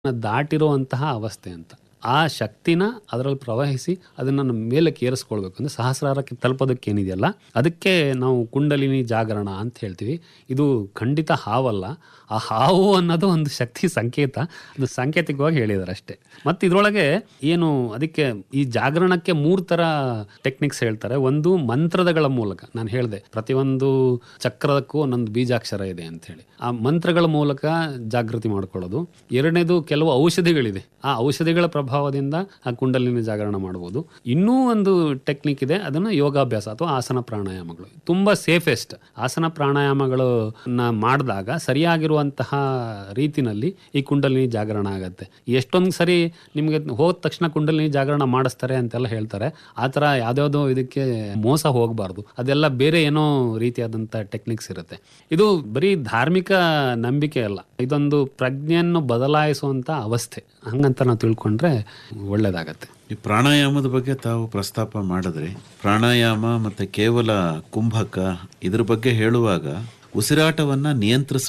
ದಾಟಿರುವಂತಹ ಅವಸ್ಥೆ ಅಂತ ಆ ಶಕ್ತಿನ ಅದರಲ್ಲಿ ಪ್ರವಹಿಸಿ ಅದನ್ನು ಮೇಲಕ್ಕೆ ಏರಿಸ್ಕೊಳ್ಬೇಕು ಅಂದರೆ ಸಹಸ್ರಾರಕ್ಕೆ ತಲುಪೋದಕ್ಕೆ ಏನಿದೆಯಲ್ಲ ಅದಕ್ಕೆ ನಾವು ಕುಂಡಲಿನಿ ಜಾಗರಣ ಅಂತ ಹೇಳ್ತೀವಿ ಇದು ಖಂಡಿತ ಹಾವಲ್ಲ ಆ ಹಾವು ಅನ್ನೋದು ಒಂದು ಶಕ್ತಿ ಸಂಕೇತ ಅದು ಸಾಂಕೇತಿಕವಾಗಿ ಹೇಳಿದ್ದಾರೆ ಅಷ್ಟೇ ಮತ್ತು ಇದರೊಳಗೆ ಏನು ಅದಕ್ಕೆ ಈ ಜಾಗರಣಕ್ಕೆ ಮೂರು ಥರ ಟೆಕ್ನಿಕ್ಸ್ ಹೇಳ್ತಾರೆ ಒಂದು ಮಂತ್ರದಗಳ ಮೂಲಕ ನಾನು ಹೇಳಿದೆ ಪ್ರತಿಯೊಂದು ಚಕ್ರದಕ್ಕೂ ಒಂದೊಂದು ಬೀಜಾಕ್ಷರ ಇದೆ ಅಂತ ಹೇಳಿ ಆ ಮಂತ್ರಗಳ ಮೂಲಕ ಜಾಗೃತಿ ಮಾಡ್ಕೊಳ್ಳೋದು ಎರಡನೇದು ಕೆಲವು ಔಷಧಿಗಳಿದೆ ಆ ಔಷಧಿಗಳ ಪ್ರಭಾವದಿಂದ ಆ ಕುಂಡಲಿನಿ ಜಾಗರಣ ಮಾಡ್ಬೋದು ಇನ್ನೂ ಒಂದು ಟೆಕ್ನಿಕ್ ಇದೆ ಅದನ್ನು ಯೋಗಾಭ್ಯಾಸ ಅಥವಾ ಆಸನ ಪ್ರಾಣಾಯಾಮಗಳು ತುಂಬಾ ಸೇಫೆಸ್ಟ್ ಆಸನ ಪ್ರಾಣಾಯಾಮಗಳು ಮಾಡಿದಾಗ ಸರಿಯಾಗಿರುವಂತಹ ರೀತಿನಲ್ಲಿ ಈ ಕುಂಡಲಿನಿ ಜಾಗರಣ ಆಗತ್ತೆ ಎಷ್ಟೊಂದು ಸರಿ ನಿಮಗೆ ಹೋದ ತಕ್ಷಣ ಕುಂಡಲಿನಿ ಜಾಗರಣ ಮಾಡಿಸ್ತಾರೆ ಅಂತೆಲ್ಲ ಹೇಳ್ತಾರೆ ಆ ಥರ ಯಾವ್ದಾವುದೋ ಇದಕ್ಕೆ ಮೋಸ ಹೋಗಬಾರ್ದು ಅದೆಲ್ಲ ಬೇರೆ ಏನೋ ರೀತಿಯಾದಂಥ ಟೆಕ್ನಿಕ್ಸ್ ಇರುತ್ತೆ ಇದು ಬರೀ ಧಾರ್ಮಿಕ ನಂಬಿಕೆ ಅಲ್ಲ ಇದೊಂದು ಪ್ರಜ್ಞೆಯನ್ನು ಬದಲಾಯಿಸುವಂಥ ಅವಸ್ಥೆ ಹಂಗಂತ ನಾವು ತಿಳ್ಕೊಂಡ್ರೆ ಒಳ್ಳೇದಾಗತ್ತೆ ಈ ಪ್ರಾಣಾಯಾಮದ ಬಗ್ಗೆ ತಾವು ಪ್ರಸ್ತಾಪ ಮಾಡಿದ್ರಿ ಪ್ರಾಣಾಯಾಮ ಮತ್ತೆ ಕೇವಲ ಕುಂಭಕ ಇದ್ರ ಬಗ್ಗೆ ಹೇಳುವಾಗ ಉಸಿರಾಟವನ್ನ ನಿಯಂತ್ರಿಸ